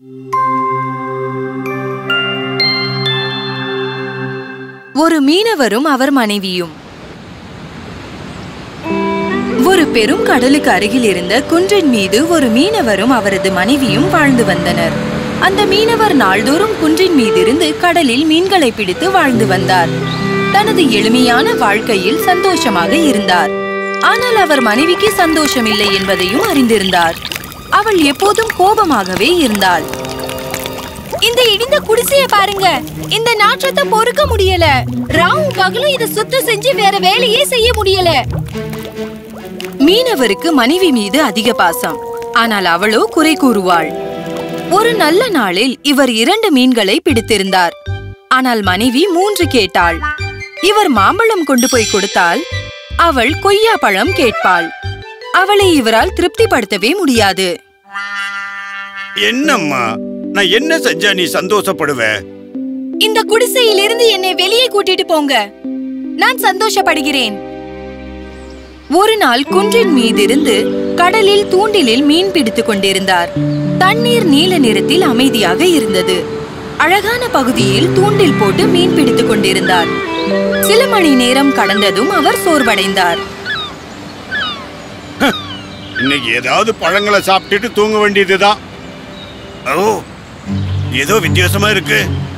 ஒரு மீனவரும் அவர் மனைவியும் ஒரு பெரும் கடலுக்கு அருகில் இருந்த குன்றின் மீது ஒரு மீனவரும் அவரது மனைவியும் வாழ்ந்து வந்தனர் அந்த மீனவர் நாள்தோறும் குன்றின் மீதிருந்து கடலில் மீன்களை பிடித்து வாழ்ந்து வந்தார் தனது எளிமையான வாழ்க்கையில் சந்தோஷமாக இருந்தார் ஆனால் அவர் மனைவிக்கு சந்தோஷம் இல்லை என்பதையும் அறிந்திருந்தார் அவள் எப்போதும் கோபமாகவே இருந்தாள் இந்த இடிந்த குடிசைய பாருங்க இந்த நாற்றத்தை பொறுக்க முடியல ராவும் பகலும் இத சுத்தம் செஞ்சு வேற வேலையே செய்ய முடியல மீனவருக்கு மனைவி மீது அதிக பாசம் ஆனால் அவளோ குறை கூறுவாள் ஒரு நல்ல நாளில் இவர் இரண்டு மீன்களை பிடித்திருந்தார் ஆனால் மனைவி மூன்று கேட்டாள் இவர் மாம்பழம் கொண்டு போய் கொடுத்தால் அவள் கொய்யா பழம் கேட்பாள் அவளை இவரால் திருப்திப்படுத்தவே முடியாது என்னம்மா நான் என்ன செஞ்சா நீ சந்தோஷப்படுவ இந்த குடிசையிலிருந்து என்னை வெளியே கூட்டிட்டு போங்க நான் சந்தோஷப்படுகிறேன் ஒரு நாள் குன்றின் மீதிருந்து கடலில் தூண்டிலில் மீன் பிடித்துக் கொண்டிருந்தார் தண்ணீர் நீல நிறத்தில் அமைதியாக இருந்தது அழகான பகுதியில் தூண்டில் போட்டு மீன் பிடித்துக் கொண்டிருந்தார் சில மணி நேரம் கடந்ததும் அவர் சோர்வடைந்தார் இன்னைக்கு ஏதாவது பழங்களை சாப்பிட்டுட்டு தூங்க வேண்டியதுதான் ஓ ஏதோ வித்தியாசமா இருக்கு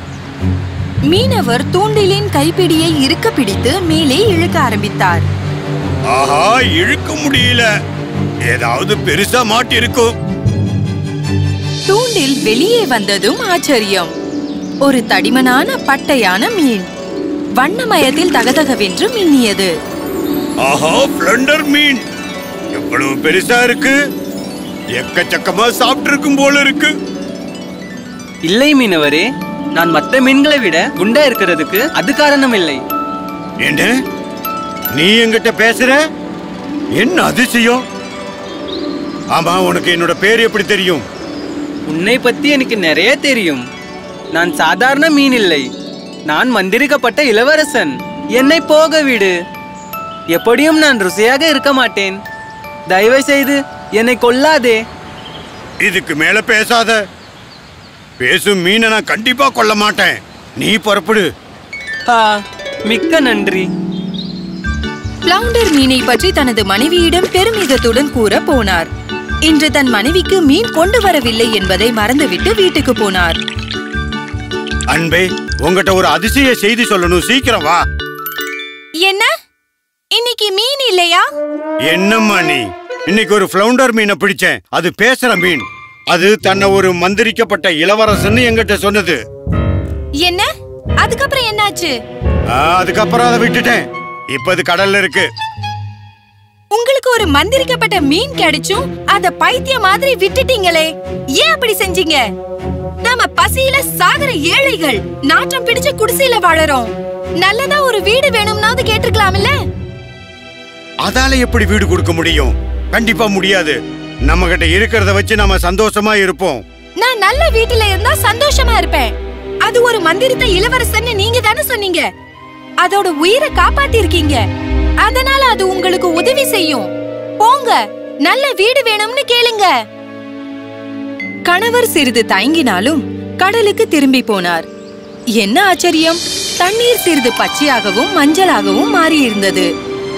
மீனவர் தூண்டிலின் கைப்பிடியை இறுக்க பிடித்து மேலே இழுக்க ஆரம்பித்தார் ஆஹா இழுக்க முடியல ஏதாவது பெருசா மாட்டி இருக்கும் தூண்டில் வெளியே வந்ததும் ஆச்சரியம் ஒரு தடிமனான பட்டையான மீன் வண்ணமயத்தில் தகதகவென்று மின்னியது ஆஹா பிளண்டர் மீன் எவ்வளவு பெருசா இருக்கு எக்கச்சக்கமா சாப்பிட்டு இருக்கும் போல இருக்கு இல்லை மீனவரே நான் மற்ற மீன்களை விட குண்டா இருக்கிறதுக்கு அது காரணம் இல்லை என்ன நீ என்கிட்ட பேசுற என்ன அதிசயம் ஆமா உனக்கு என்னோட பேர் எப்படி தெரியும் உன்னை பத்தி எனக்கு நிறைய தெரியும் நான் சாதாரண மீன் இல்லை நான் மந்திரிக்கப்பட்ட இளவரசன் என்னை போக விடு எப்படியும் நான் ருசியாக இருக்க மாட்டேன் தயவு செய்து என்னை கொல்லாதே இதுக்கு மேல பேசாத பேசும் மீனை நான் கண்டிப்பா கொல்ல மாட்டேன் நீ புறப்படு ஆ மிக்க நன்றி பிளவுண்டர் மீனை பற்றி தனது மனைவியிடம் பெருமிதத்துடன் கூற போனார் இன்று தன் மனைவிக்கு மீன் கொண்டு வரவில்லை என்பதை மறந்துவிட்டு வீட்டுக்கு போனார் அன்பே உங்ககிட்ட ஒரு அதிசய செய்தி சொல்லணும் சீக்கிரம் வா என்ன இன்னைக்கு மீன் இல்லையா என்னம்மா நீ இன்னைக்கு ஒரு ஃபிளவுண்டர் மீனை பிடிச்சேன் அது பேசுற மீன் அது தன்னை ஒரு மந்திரிக்கப்பட்ட இளவரசன் என்கிட்ட சொன்னது என்ன அதுக்கப்புறம் என்னாச்சு ஆ, அதுக்கப்புறம் அதை விட்டுட்டேன் இப்ப அது கடல்ல இருக்கு உங்களுக்கு ஒரு மந்திரிக்கப்பட்ட மீன் கிடைச்சும் அத பைத்திய மாதிரி விட்டுட்டீங்களே ஏன் அப்படி செஞ்சீங்க நாம பசியில சாகர ஏழைகள் நாற்றம் பிடிச்ச குடிசையில வாழறோம் நல்லதா ஒரு வீடு வேணும்னாவது கேட்டிருக்கலாம்ல அதால எப்படி வீடு கொடுக்க முடியும் கண்டிப்பா முடியாது நம்ம கிட்ட இருக்கிறத வச்சு நாம சந்தோஷமா இருப்போம் நான் நல்ல வீட்டுல இருந்தா சந்தோஷமா இருப்பேன் அது ஒரு மந்திரித்த இளவரசன்னு நீங்க தானே சொன்னீங்க அதோட உயிரை காப்பாத்தி இருக்கீங்க அதனால அது உங்களுக்கு உதவி செய்யும் போங்க நல்ல வீடு வேணும்னு கேளுங்க கணவர் சிறிது தயங்கினாலும் கடலுக்கு திரும்பி போனார் என்ன ஆச்சரியம் தண்ணீர் சிறிது பச்சையாகவும் மஞ்சளாகவும் மாறியிருந்தது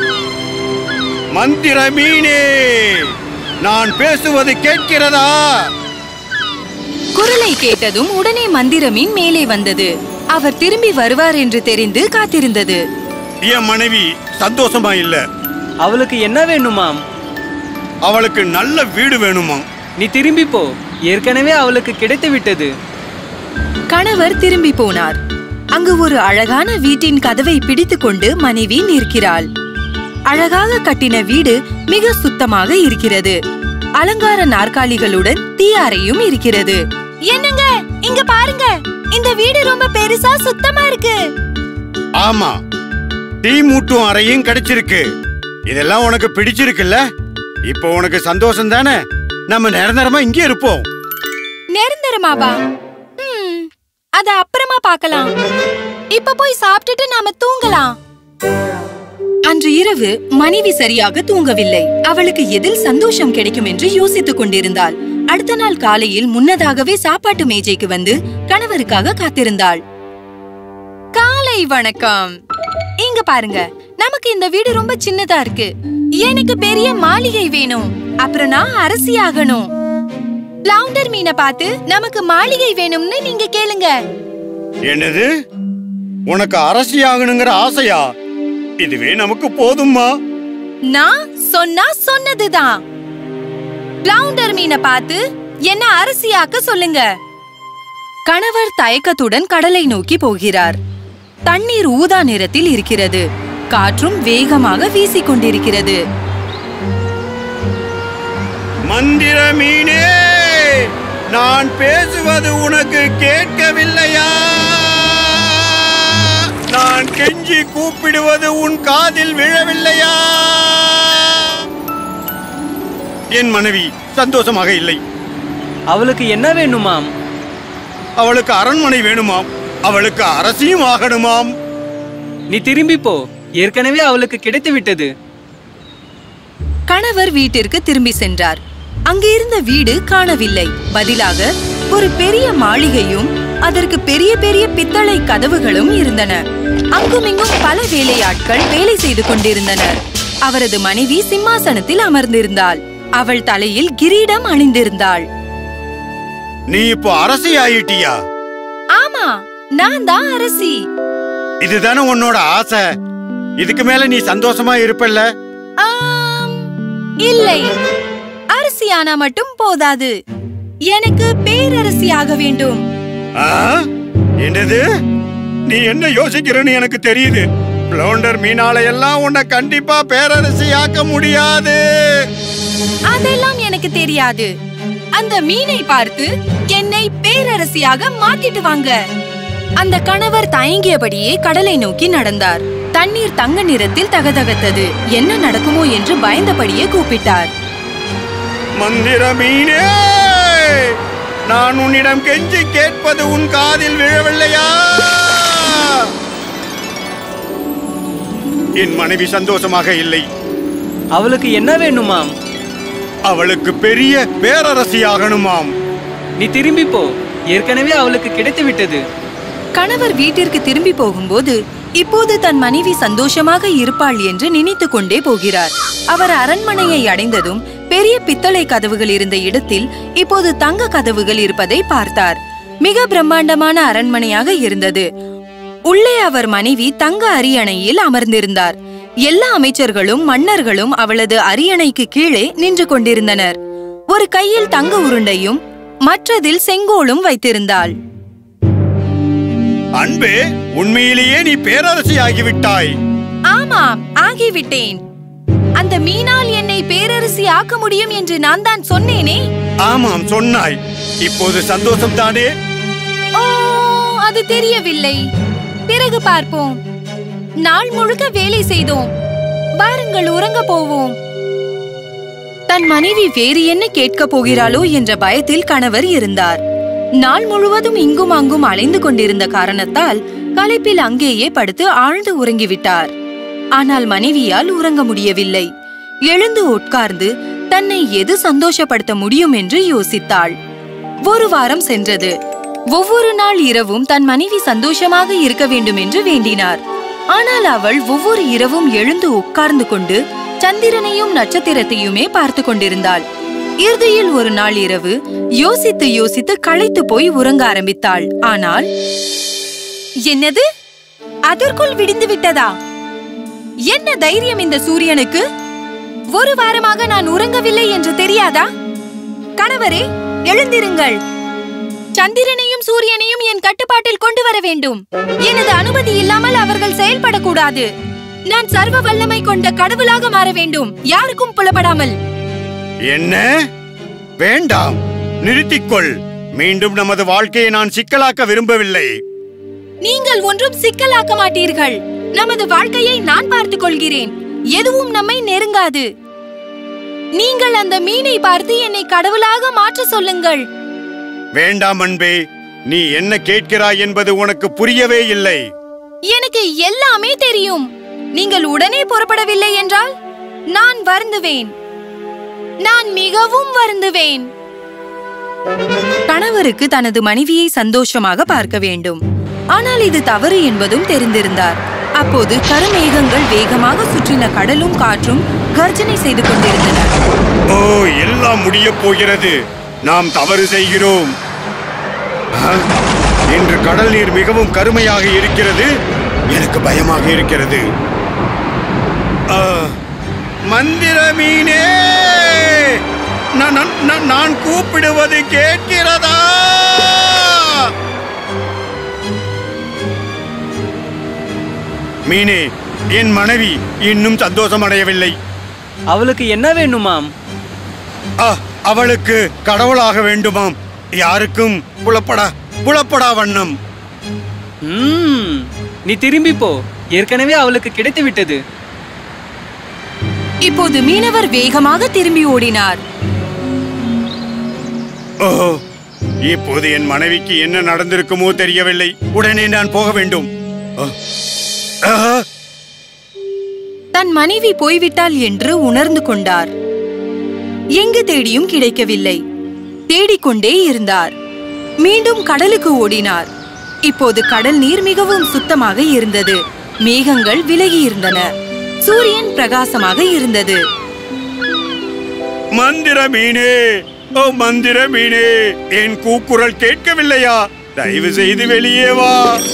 மந்திர மீனே நான் பேசுவது கேட்கிறதா குரலை கேட்டதும் உடனே மந்திரமீன் மேலே வந்தது அவர் திரும்பி வருவார் என்று தெரிந்து காத்திருந்தது என் மனைவி சந்தோஷமா இல்ல அவளுக்கு என்ன வேணுமாம் அவளுக்கு நல்ல வீடு வேணுமா நீ திரும்பி போ ஏற்கனவே அவளுக்கு கிடைத்து விட்டது கணவர் திரும்பி போனார் அங்கு ஒரு அழகான வீட்டின் கதவை பிடித்துக்கொண்டு மனைவி நிற்கிறாள் அழகாக கட்டின வீடு மிக சுத்தமாக இருக்கிறது அலங்கார நாற்காலிகளுடன் தீயாரையும் இருக்கிறது என்னங்க இங்க பாருங்க இந்த வீடு ரொம்ப பெருசா சுத்தமா இருக்கு ஆமா தீ மூட்டும் அறையும் கிடைச்சிருக்கு இதெல்லாம் உனக்கு பிடிச்சிருக்குல்ல இப்போ உனக்கு சந்தோஷம் தானே நம்ம நிரந்தரமா இங்கே இருப்போம் நிரந்தரமாவா ம், அத அப்புறமா பார்க்கலாம் இப்ப போய் சாப்பிட்டுட்டு நாம தூங்கலாம் அன்று இரவு மனைவி சரியாக தூங்கவில்லை அவளுக்கு எதில் சந்தோஷம் கிடைக்கும் என்று யோசித்துக் கொண்டிருந்தாள் அடுத்த நாள் காலையில் முன்னதாகவே சாப்பாட்டு மேஜைக்கு வந்து கணவருக்காக காத்திருந்தாள் காலை வணக்கம் இங்க பாருங்க நமக்கு இந்த வீடு ரொம்ப சின்னதா இருக்கு எனக்கு பெரிய மாளிகை வேணும் அப்புறம் நான் அரசி ஆகணும் லவுண்டர் மீனை பார்த்து நமக்கு மாளிகை வேணும்னு நீங்க கேளுங்க என்னது உனக்கு அரசி ஆகணுங்கிற ஆசையா இதுவே நமக்கு போதும்மா நான் சொன்னா சொன்னதுதான் லவுண்டர் மீனை பார்த்து என்ன அரசியாக்க சொல்லுங்க கணவர் தயக்கத்துடன் கடலை நோக்கி போகிறார் தண்ணீர் ஊதா நிறத்தில் இருக்கிறது காற்றும் வேகமாக வீசிக் கொண்டிருக்கிறது மந்திர மீனே நான் பேசுவது உனக்கு கேட்கவில்லையா நான் கெஞ்சி கூப்பிடுவது உன் காதில் விழவில்லையா என் மனைவி சந்தோஷமாக இல்லை அவளுக்கு என்ன வேணுமாம் அவளுக்கு அரண்மனை வேணுமாம் அவளுக்கு அரசியும் ஆகணுமாம் நீ திரும்பி போ ஏற்கனவே அவளுக்கு கிடைத்து விட்டது கணவர் வீட்டிற்கு திரும்பி சென்றார் அங்கே இருந்த வீடு காணவில்லை பதிலாக ஒரு பெரிய மாளிகையும் அதற்கு பெரிய பெரிய பித்தளை கதவுகளும் இருந்தன அங்குமிங்கும் பல வேலையாட்கள் வேலை செய்து கொண்டிருந்தனர் அவரது மனைவி சிம்மாசனத்தில் அமர்ந்திருந்தாள் அவள் தலையில் கிரீடம் அணிந்திருந்தாள் நீ இப்போ அரசி ஆயிட்டியா ஆமா நான் தான் அரசி இதுதானே உன்னோட ஆசை இதுக்கு மேல நீ சந்தோஷமா இருப்பல்ல ஆம், இல்லை அரசியானா மட்டும் போதாது எனக்கு பேரரசியாக வேண்டும் ஆ? என்னது நீ என்ன யோசிக்கிறன்னு எனக்கு தெரியுது பிளவுண்டர் மீனால எல்லாம் உன்னை கண்டிப்பா பேரரசி ஆக்க முடியாது அதெல்லாம் எனக்கு தெரியாது அந்த மீனை பார்த்து என்னை பேரரசியாக மாத்திட்டு வாங்க அந்த கணவர் தயங்கியபடியே கடலை நோக்கி நடந்தார் தண்ணீர் தங்க நிறத்தில் தகதகத்தது என்ன நடக்குமோ என்று பயந்தபடியே கூப்பிட்டார் மந்திர மீனே நான் உன்னிடம் கெஞ்சி கேட்பது உன் காதில் விழவில்லையா என் மனைவி சந்தோஷமாக இல்லை அவளுக்கு என்ன வேணுமாம் அவளுக்கு பெரிய பேரரசி ஆகணுமாம் நீ திரும்பி போ ஏற்கனவே அவளுக்கு கிடைத்து விட்டது கணவர் வீட்டிற்கு திரும்பி போகும்போது இப்போது தன் மனைவி சந்தோஷமாக இருப்பாள் என்று நினைத்துக் கொண்டே போகிறார் அவர் அரண்மனையை அடைந்ததும் பெரிய பித்தளை கதவுகள் இருந்த இடத்தில் இப்போது தங்க கதவுகள் இருப்பதை பார்த்தார் மிக பிரம்மாண்டமான அரண்மனையாக இருந்தது உள்ளே அவர் மனைவி தங்க அரியணையில் அமர்ந்திருந்தார் எல்லா அமைச்சர்களும் மன்னர்களும் அவளது அரியணைக்கு கீழே நின்று கொண்டிருந்தனர் ஒரு கையில் தங்க உருண்டையும் மற்றதில் செங்கோலும் வைத்திருந்தாள் அன்பே உண்மையிலேயே நீ பேரரசி ஆகிவிட்டாய் ஆமாம் ஆகிவிட்டேன் அந்த மீனால் என்னை பேரரசி ஆக்க முடியும் என்று நான் தான் சொன்னேனே ஆமாம் சொன்னாய் இப்போது சந்தோஷம் தானே ஓ அது தெரியவில்லை பிறகு பார்ப்போம் நாள் முழுக்க வேலை செய்தோம் வாருங்கள் உறங்க போவோம் தன் மனைவி வேறு என்ன கேட்கப் போகிறாளோ என்ற பயத்தில் கணவர் இருந்தார் நாள் முழுவதும் இங்கும் அங்கும் அலைந்து கொண்டிருந்த காரணத்தால் களைப்பில் அங்கேயே படுத்து ஆழ்ந்து உறங்கிவிட்டார் ஆனால் மனைவியால் உறங்க முடியவில்லை எழுந்து உட்கார்ந்து தன்னை எது சந்தோஷப்படுத்த முடியும் என்று யோசித்தாள் ஒரு வாரம் சென்றது ஒவ்வொரு நாள் இரவும் தன் மனைவி சந்தோஷமாக இருக்க வேண்டும் என்று வேண்டினார் ஆனால் அவள் ஒவ்வொரு இரவும் எழுந்து உட்கார்ந்து கொண்டு சந்திரனையும் நட்சத்திரத்தையுமே பார்த்து கொண்டிருந்தாள் இறுதியில் ஒரு நாள் இரவு யோசித்து யோசித்து களைத்து போய் உறங்க ஆரம்பித்தாள் ஆனால் என்னது அதற்குள் விடிந்து விட்டதா என்ன தைரியம் இந்த சூரியனுக்கு ஒரு வாரமாக நான் உறங்கவில்லை என்று தெரியாதா கணவரே எழுந்திருங்கள் சந்திரனையும் சூரியனையும் என் கட்டுப்பாட்டில் கொண்டு வர வேண்டும் எனது அனுமதி இல்லாமல் அவர்கள் செயல்படக்கூடாது நான் சர்வ வல்லமை கொண்ட கடவுளாக மாற வேண்டும் யாருக்கும் புலப்படாமல் என்ன வேண்டாம் நிறுத்திக்கொள் மீண்டும் நமது வாழ்க்கையை நான் சிக்கலாக்க விரும்பவில்லை நீங்கள் ஒன்றும் சிக்கலாக்க மாட்டீர்கள் நமது வாழ்க்கையை நான் பார்த்துக் கொள்கிறேன் எதுவும் நம்மை நெருங்காது நீங்கள் அந்த மீனை பார்த்து என்னை கடவுளாக மாற்ற சொல்லுங்கள் வேண்டாம் அன்பே நீ என்ன கேட்கிறாய் என்பது உனக்கு புரியவே இல்லை எனக்கு எல்லாமே தெரியும் நீங்கள் உடனே புறப்படவில்லை என்றால் நான் வருந்துவேன் நான் மிகவும் வருந்துவேன் கணவருக்கு தனது மனைவியை சந்தோஷமாக பார்க்க வேண்டும் ஆனால் இது தவறு என்பதும் தெரிந்திருந்தார் அப்போது கருமேகங்கள் வேகமாக சுற்றின கடலும் காற்றும் கர்ஜனை செய்து கொண்டிருந்தன ஓ எல்லாம் முடியப் போகிறது நாம் தவறு செய்கிறோம் ஆ, இன்று கடல் நீர் மிகவும் கருமையாக இருக்கிறது எனக்கு பயமாக இருக்கிறது ஆ, மந்திர மீனே நான் நான்- நான்- நான் கூப்பிடுவது கேட்கிறதா மீனே என் மனைவி இன்னும் சந்தோஷம் அடையவில்லை அவளுக்கு என்ன வேணுமாம் ஆ, அவளுக்கு கடவுளாக வேண்டுமாம் யாருக்கும் புலப்படா புலப்படா வண்ணம் ம்ம். நீ திரும்பி போ ஏற்கனவே அவளுக்கு கிடைத்து விட்டது இப்போது மீனவர் வேகமாக திரும்பி ஓடினார் ஓஹோ இப்போது என் மனைவிக்கு என்ன நடந்திருக்குமோ தெரியவில்லை உடனே நான் போக வேண்டும் ஆ. ஆ, தன் மனைவி போய்விட்டாள் என்று உணர்ந்து கொண்டார் எங்கு தேடியும் கிடைக்கவில்லை தேடிக்கொண்டே இருந்தார் மீண்டும் கடலுக்கு ஓடினார் இப்போது கடல் நீர் மிகவும் சுத்தமாக இருந்தது மேகங்கள் விலகி இருந்தன சூரியன் பிரகாசமாக இருந்தது மந்திர மீனே ஓ மந்திர மீனே என் கூக்குரல் கேட்கவில்லையா தயவு செய்து வெளியே வா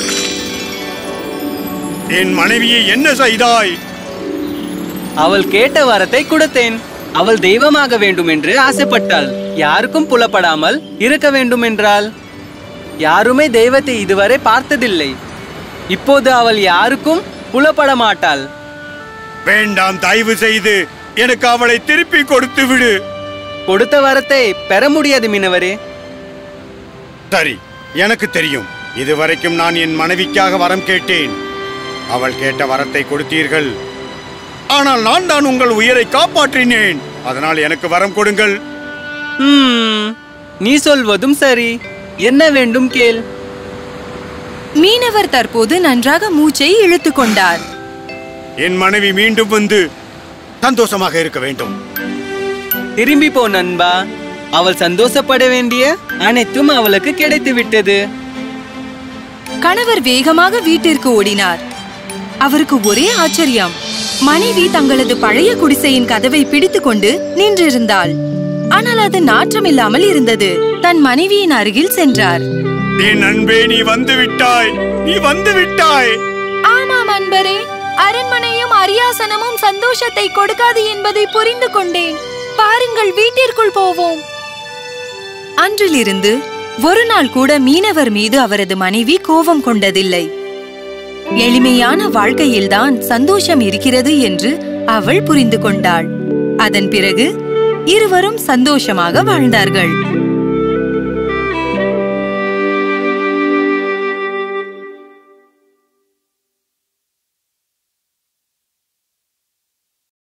என் மனைவியை என்ன செய்தாய் அவள் கேட்ட வரத்தை கொடுத்தேன் அவள் தெய்வமாக வேண்டும் என்று ஆசைப்பட்டாள் யாருக்கும் புலப்படாமல் இருக்க வேண்டும் என்றால் யாருமே தெய்வத்தை இதுவரை பார்த்ததில்லை இப்போது அவள் யாருக்கும் புலப்பட மாட்டாள் வேண்டாம் தயவு செய்து எனக்கு அவளை திருப்பி கொடுத்து விடு கொடுத்த வரத்தை பெற முடியாது மீனவரே சரி எனக்கு தெரியும் இதுவரைக்கும் நான் என் மனைவிக்காக வரம் கேட்டேன் அவள் கேட்ட வரத்தை கொடுத்தீர்கள் ஆனால் நான் தான் உங்கள் உயிரை காப்பாற்றினேன் அதனால் எனக்கு வரம் கொடுங்கள் ம், நீ சொல்வதும் சரி என்ன வேண்டும் கேள் மீனவர் தற்போது நன்றாக மூச்சை இழுத்துக் கொண்டார் என் மனைவி மீண்டும் வந்து சந்தோஷமாக இருக்க வேண்டும் திரும்பி போ நண்பா அவள் சந்தோஷப்பட வேண்டிய அனைத்தும் அவளுக்கு கிடைத்து விட்டது கணவர் வேகமாக வீட்டிற்கு ஓடினார் அவருக்கு ஒரே ஆச்சரியம் மனைவி தங்களது பழைய குடிசையின் கதவை பிடித்துக்கொண்டு நின்றிருந்தாள் ஆனால் அது நாற்றமில்லாமல் இருந்தது தன் மனைவியின் அருகில் சென்றார் என் அன்பே நீ வந்து விட்டாய் நீ வந்து விட்டாய் ஆமாம் அன்பரே அரண்மனையும் அரியாசனமும் சந்தோஷத்தை கொடுக்காது என்பதை புரிந்து கொண்டேன் பாருங்கள் வீட்டிற்குள் போவோம் அன்றிலிருந்து ஒரு நாள் கூட மீனவர் மீது அவரது மனைவி கோபம் கொண்டதில்லை எளிமையான வாழ்க்கையில்தான் சந்தோஷம் இருக்கிறது என்று அவள் புரிந்து கொண்டாள் அதன் பிறகு இருவரும் சந்தோஷமாக வாழ்ந்தார்கள்